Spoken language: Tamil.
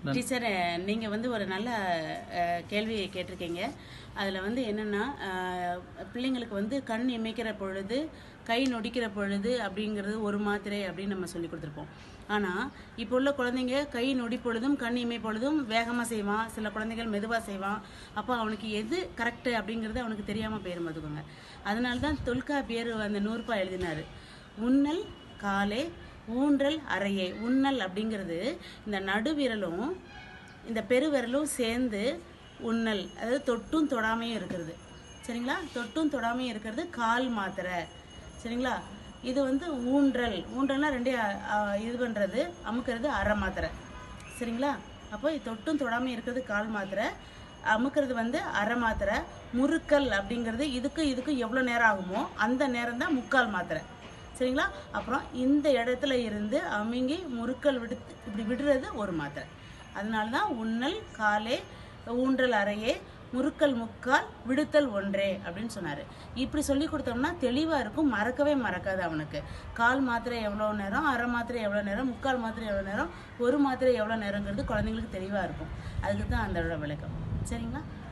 டீச்சர் நீங்கள் வந்து ஒரு நல்ல அஹ், கேள்வியை கேட்டிருக்கீங்க அதில் வந்து என்னென்னா பிள்ளைங்களுக்கு வந்து கண் இமைக்கிற பொழுது கை நொடிக்கிற பொழுது அப்படிங்கிறது ஒரு மாத்திரை அப்படின்னு நம்ம சொல்லி கொடுத்துருப்போம் ஆனால் இப்போ உள்ள குழந்தைங்க கை நொடி பொழுதும் கண் இமை பொழுதும் வேகமாக செய்வான் சில குழந்தைகள் மெதுவாக செய்வான் அப்போ அவனுக்கு எது கரெக்டு அப்படிங்கிறது அவனுக்கு தெரியாமல் போயிரும் பார்த்துக்கோங்க அதனால தான் தொல்காப்பியர் அந்த நூறுபா எழுதினார் உன்னல் காலே ஊன்றல் அறையே உன்னல் அப்படிங்கிறது இந்த நடுவிரலும் இந்த பெருவிரலும் சேர்ந்து உன்னல் அதாவது தொட்டும் தொடாமையும் இருக்கிறது சரிங்களா தொட்டும் தொடாமையும் இருக்கிறது கால் மாத்திரை சரிங்களா இது வந்து ஊன்றல் ஊன்றல்னா ரெண்டே அ- அ- இது பண்ணுறது அமுக்கிறது அரை மாத்திரை சரிங்களா அப்போ இது தொட்டும் தொடாமையும் இருக்கிறது கால் மாத்திரை அமுக்கிறது வந்து அரை மாத்திரை முறுக்கல் அப்படிங்கிறது இதுக்கு இதுக்கு எவ்வளோ நேரம் ஆகுமோ அந்த நேரம் தான் முக்கால் மாத்திரை சரிங்களா அப்புறம் இந்த இடத்துல இருந்து அமுங்கி முறுக்கல் விடுத்து இப்படி விடுறது ஒரு மாத்திரை அதனால தான் உண்ணல் காலே ஊன்றல் அறையே முறுக்கல் முக்கால் விடுத்தல் ஒன்றே அப்படின்னு சொன்னார் இப்படி சொல்லி கொடுத்தோம்னா தெளிவாக இருக்கும் மறக்கவே மறக்காது அவனுக்கு கால் மாத்திரை எவ்வளோ நேரம் அரை மாத்திரை எவ்வளோ நேரம் முக்கால் மாத்திரை எவ்வளோ நேரம் ஒரு மாத்திரை எவ்வளோ நேரங்கிறது குழந்தைங்களுக்கு தெளிவாக இருக்கும் அதுக்கு தான் அந்த விளக்கம் சரிங்களா